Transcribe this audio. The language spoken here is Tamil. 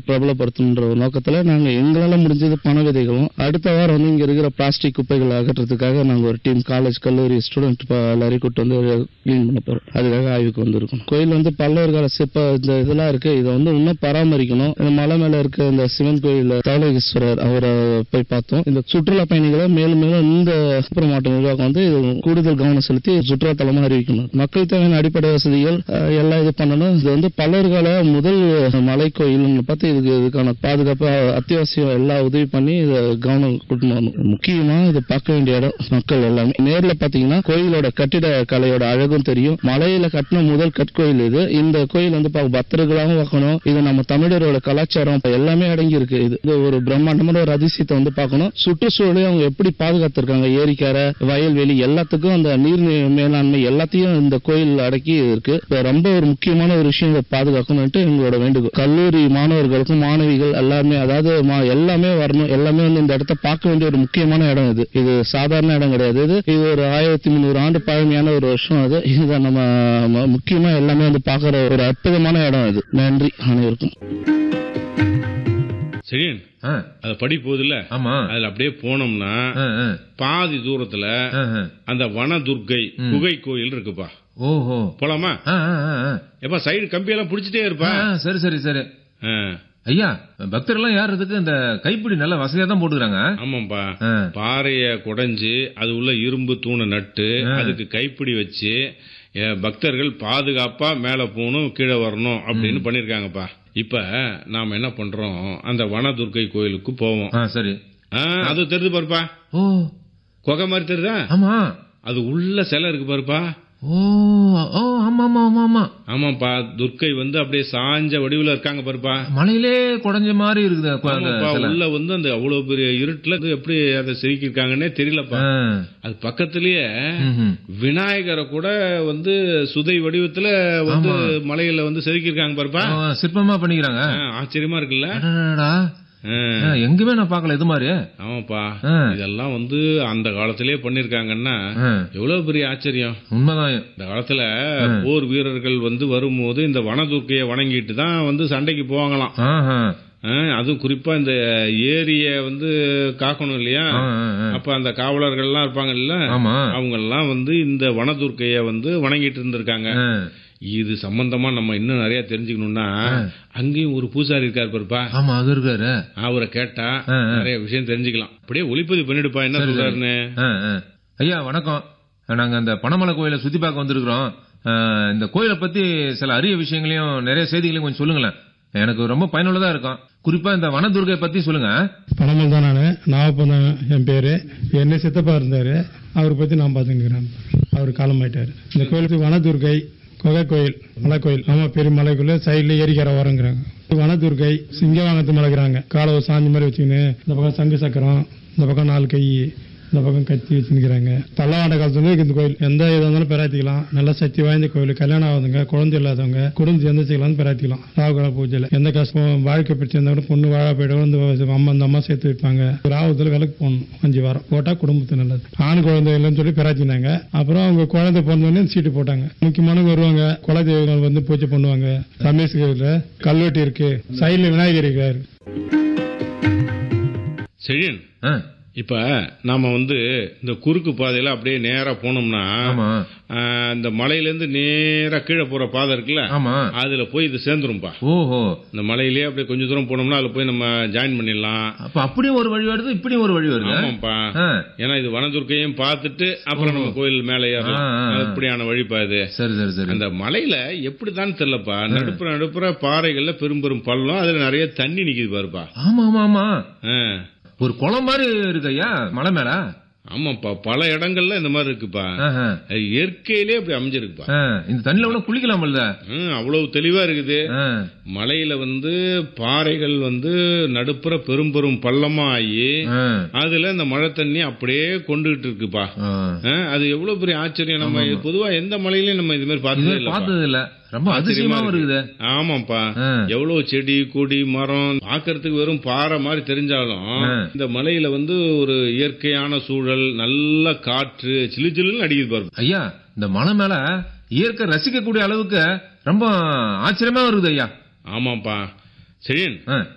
பிரபலப்படுத்தணுன்ற ஒரு நோக்கத்துல நாங்க எங்களால முடிஞ்சது பண விதைகளும் அடுத்த வாரம் வந்து இங்க இருக்கிற பிளாஸ்டிக் குப்பைகள் அகற்றதுக்காக நாங்க ஒரு டீம் காலேஜ் கல்லூரி ஸ்டூடெண்ட் எல்லாரையும் கூட்டு வந்து கிளீன் பண்ண போறோம் அதுக்காக ஆய்வுக்கு வந்திருக்கோம் கோயில் வந்து பல்லவர் கால சிற்ப இந்த இதெல்லாம் இருக்கு இதை வந்து இன்னும் பராமரிக்கணும் இந்த மலை மேல இருக்க இந்த சிவன் கோயில் தவளகீஸ்வரர் அவரை போய் பார்த்தோம் இந்த சுற்றுலா பயணிகளை மேலும் மேலும் இந்த விழுப்புரம் மாவட்ட நிர்வாகம் வந்து இது கூடுதல் கவனம் செலுத்தி சுற்றுலா தலமா அறிவிக்கணும் மக்கள் தேவையான அடிப்படை வசதிகள் அஹ், எல்லாம் இது பண்ணணும் இது வந்து பல்லவர் கால முதல் மலை கோயில்னு பார்த்து இதுக்கு இதுக்கான பாதுகாப்பு அத்தியாவசியம் எல்லா உதவி பண்ணி இதை கவனம் கூட்டணும் வரணும். முக்கியமா இது பார்க்க வேண்டிய இடம் மக்கள் எல்லாமே நேர்ல பாத்தீங்கன்னா கோயிலோட கட்டிட கலையோட அழகும் தெரியும் மலையில கட்டின முதல் கற்கோயில் இது இந்த கோயில் வந்து பார்க்க பக்தர்களாகவும் பார்க்கணும் இது நம்ம தமிழரோட கலாச்சாரம் எல்லாமே அடங்கி இருக்கு இது இது ஒரு பிரம்மாண்டமான ஒரு அதிசயத்தை வந்து பார்க்கணும் சுற்றுச்சூழலை அவங்க எப்படி பாதுகாத்திருக்காங்க ஏரிக்கரை வயல்வெளி எல்லாத்துக்கும் அந்த நீர் மேலாண்மை எல்லாத்தையும் இந்த கோயில் அடக்கி இருக்கு இப்ப ரொம்ப ஒரு முக்கியமான ஒரு விஷயம் இதை பாதுகாக்கணும்ட்டு எங்களோட வேண்டுகோள் கல்லூரி மாணவர்களுக்கும் மாணவிகள் எல்லாமே அதாவது மா- எல்லாமே வரணும் எல்லாமே வந்து இந்த இடத்த பார்க்க வேண்டிய ஒரு முக்கியமான இடம் இது இது சாதாரண இடம் கிடையாது இது இது ஒரு ஆயிரத்தி முந்நூறு ஆண்டு பழமையான ஒரு வருஷம் அது இதை நம்ம ம- முக்கியமா எல்லாமே வந்து பார்க்குற ஒரு அற்புதமான இடம் இது நன்றி அனைவருக்கும் செழியன் ஆ, அது படி போகுதுல்ல ஆமா அதுல அப்படியே போனோம்னா ஆ, ஆ, பாதி தூரத்துல ஆ, ஆ. அந்த வனதுர்க்கை குகை கோயில் இருக்குப்பா ஓஹோ போலாமா ஆ, ஆ, ஆ, ஆ. எப்ப சைடு கம்பியெல்லாம் பிடிச்சிட்டே இருப்பா ஆ, சரி சரி சரி ஆ, ஐயா பக்தர்லாம் ஏறதுக்கு இந்த கைப்பிடி நல்ல வசதியா தான் போட்டுக்கிறாங்க ஆமாப்பா ஆ. பாறைய குடைஞ்சு அது உள்ள இரும்பு தூணை நட்டு அதுக்கு கைப்பிடி வச்சு எ, பக்தர்கள் பாதுகாப்பா மேல போகணும் கீழே வரணும் அப்படின்னு பண்ணிருக்காங்கப்பா இப்ப நாம என்ன பண்றோம் அந்த வனதுர்க்கை கோயிலுக்கு போவோம் ஆ, சரி ஆ, அது தெரியுது பாருப்பா ஓ குகை மாதிரி தெரியுதா ஆமா அது உள்ள சிலை இருக்கு பாருப்பா ஓ ஓ ஆமா ஆமா ஆமா ஆமா ஆமாப்பா துர்க்கை வந்து அப்படியே சாஞ்ச வடிவுல இருக்காங்க பாருப்பா மலையிலே குடஞ்ச மாதிரி இருக்குது அந்த ஆமாப்பா, சிலை. உள்ள வந்து அந்த அவ்வளவு பெரிய இருட்டுல வந்து எப்படி அதை செதுக்கியிருக்காங்கன்னே தெரியலப்பா ஆ. அது பக்கத்திலேயே ம்ஹும். விநாயகரை கூட வந்து சுதை வடிவத்துல வந்து மலையில வந்து செதுக்கியிருக்காங்க பாருப்பா ஆ, சிற்பமா பண்ணிக்கிறாங்க ஆ, ஆச்சரியமா இருக்குல்ல அடடடடா. ஆ, ஆ, எங்குமே நான் பார்க்கல இது மாதிரி ஆமாப்பா ஆ. இதெல்லாம் வந்து அந்த காலத்திலேயே பண்ணிருக்காங்கன்னா ஆ, எவ்வளவு பெரிய ஆச்சரியம் உண்மைதான் இந்த காலத்துல போர் வீரர்கள் வந்து வரும்போது இந்த வனதுர்க்கையை வணங்கிட்டு தான் வந்து சண்டைக்கு போவாங்களாம் ஆஹா. ஆ, அதுவும் குறிப்பா இந்த ஏரிய வந்து காக்கணும் இல்லையா ஆ, ஆ, ஆ. அப்ப அந்த காவலர்கள்லாம் இருப்பாங்கல்ல ஆமா அவங்க எல்லாம் வந்து இந்த வனதுர்க்கைய வந்து வணங்கிட்டு இருந்திருக்காங்க ஆ. இது சம்பந்தமா நம்ம இன்னும் நிறைய தெரிஞ்சுக்கணும்னா அங்கேயும் ஒரு பூசாரி இருக்காரு பாருப்பா ஆமா அது இருக்காரு அவரை கேட்டா ஆ, ஆ. நிறைய விஷயம் தெரிஞ்சுக்கலாம் அப்படியே ஒளிப்பதிவு பண்ணிடுப்பா என்ன சொல்றாருன்னு ஆ, ஆ. ஐயா வணக்கம் நாங்க அந்த பனமலை கோயிலை சுத்தி பார்க்க வந்திருக்கிறோம் ஆ, இந்த கோயிலை பத்தி சில அரிய விஷயங்களையும் நிறைய செய்திகளையும் கொஞ்சம் சொல்லுங்களேன் எனக்கு ரொம்ப பயனுள்ளதா இருக்கும் குறிப்பா இந்த வனதுர்கை பத்தி சொல்லுங்க பணமல் தான் நான் நாகப்பந்தம் என் பேர் என்ன சித்தப்பா இருந்தார் அவரை பற்றி நான் பார்த்துக்கிறேன் அவர் காலமாயிட்டார் இந்த கோயிலுக்கு வனதுர்கை குகை கோயில் மலை கோயில் ஆமாம் பெரிய மலைக்குள்ள சைடில் ஏரிக்கரை வரங்கிறாங்க வனதுர்கை சிங்கவாங்கத்து மலைக்கிறாங்க காலை சாஞ்சி மாதிரி வச்சுக்கின்னு இந்த பக்கம் சங்கு சக்கரம் இந்த பக்கம் நாலு கை இந்த பக்கம் கத்தி வச்சுருக்கிறாங்க தள்ளவாண்ட காலத்துல இந்த கோயில் எந்த இதாக இருந்தாலும் பெறாத்திக்கலாம் நல்ல சக்தி வாய்ந்த கோயில் கல்யாணம் ஆகாதவங்க குழந்தை இல்லாதவங்க குடும்பம் சேர்ந்து செய்யலாம் பெறாத்திக்கலாம் ராகுகால பூஜையில் எந்த கஷ்டம் வாழ்க்கை பிரச்சனை இருந்தா கூட பொண்ணு வாழ போயிடும் இந்த அம்மா இந்த அம்மா சேர்த்து வைப்பாங்க ராகுத்தில் விளக்கு போடணும் அஞ்சு வாரம் போட்டா குடும்பத்து நல்லது ஆண் குழந்தை இல்லைன்னு சொல்லி பெறாத்தினாங்க அப்புறம் அவங்க குழந்தை பிறந்தோடனே சீட்டு போட்டாங்க முக்கியமானவங்க வருவாங்க குலதெய்வங்கள் வந்து பூஜை பண்ணுவாங்க ரமேஷ் கோயில்ல கல்வெட்டு இருக்கு சைடுல விநாயகர் இருக்காரு செழியன் ஆ, இப்ப நாம வந்து இந்த குறுக்கு பாதையில அப்படியே நேரா போனோம்னா ஆமா ஆ, இந்த மலையில இருந்து நேரா கீழே போற பாதை இருக்குல்ல ஆமா அதுல போய் இது சேர்ந்துரும்பா ஓஹோ இந்த மலையிலேயே அப்படியே கொஞ்சம் தூரம் போனோம்னா அதுல போய் நம்ம ஜாயின் பண்ணிடலாம் அப்ப அப்படியும் ஒரு வழி வருது இப்படியும் ஒரு வழி வருது ஆமாப்பா ஆ, ஏன்னா இது வனதுர்க்கையும் பார்த்துட்டு அப்புறம் நம்ம கோயில் மேலே ஏறலாம் ஆ, ஆ, ஆ. அப்படியான வழிப்பா இது சரி சரி சரி அந்த மலையில எப்படிதான் தெரியலப்பா நடுப்புற நடுப்புற பாறைகள்ல பெரும் பெரும் பள்ளம் அதுல நிறைய தண்ணி நிக்குது பாருப்பா ஆமா ஆமா ஆமா ஆ. ஒரு குளம் மாதிரி இருக்கு ஐயா மலை மேல ஆமாப்பா பல இடங்கள்ல இந்த மாதிரி இருக்குப்பா ஆஹா. அது இயற்கையிலே அப்படி அமைஞ்சிருக்குப்பா ஆ, இந்த தண்ணில ஒண்ணு குளிக்கலாம்ல ம், அவ்வளவு தெளிவா இருக்குது ஆ, மலையில வந்து பாறைகள் வந்து நடுப்புற பெரும் பெரும் பள்ளமா ஆகி ஆ, அதுல இந்த மழை தண்ணி அப்படியே கொண்டுகிட்டு இருக்குப்பா ஆ. ஆ, அது எவ்வளவு பெரிய ஆச்சரியம் நம்ம பொதுவா எந்த மலையிலயும் நம்ம இது மாதிரி இது பார்த்ததே இல்ல பார்த்தது இல்ல ரொம்ப அதிசயமாவும் இருக்குது ஆமாப்பா ஆ. எவ்வளவு செடி கொடி மரம் பார்க்கறதுக்கு வெறும் பாறை மாதிரி தெரிஞ்சாலும் ஆ. இந்த மலையில வந்து ஒரு இயற்கையான சூழல் நல்ல காற்று சிலு சிலுன்னு அடிக்குது பாருங்க ஐயா இந்த மலை மேல இயற்கை ரசிக்கக்கூடிய அளவுக்கு ரொம்ப ஆச்சரியமா இருக்குது ஐயா ஆமாப்பா செழியன் ஆ.